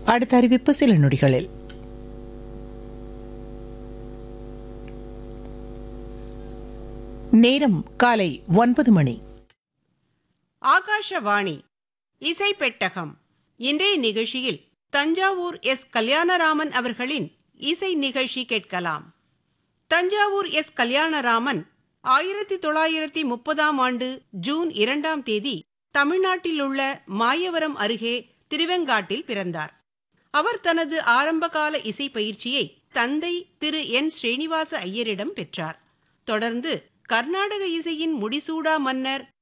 அடுத்த அறிவிப்பு சில நொடிகளில் நேரம் காலை ஒன்பது மணி ஆகாஷவாணி இசை பெட்டகம் இன்றைய நிகழ்ச்சியில் தஞ்சாவூர் எஸ் கல்யாணராமன் அவர்களின் இசை நிகழ்ச்சி கேட்கலாம் தஞ்சாவூர் எஸ் கல்யாணராமன் ஆயிரத்தி தொள்ளாயிரத்தி முப்பதாம் ஆண்டு ஜூன் இரண்டாம் தேதி தமிழ்நாட்டில் உள்ள மாயவரம் அருகே திருவெங்காட்டில் பிறந்தார் அவர் தனது ஆரம்பகால இசை பயிற்சியை தந்தை திரு என் ஸ்ரீனிவாச ஐயரிடம் பெற்றார் தொடர்ந்து கர்நாடக இசையின் முடிசூடா மன்னர்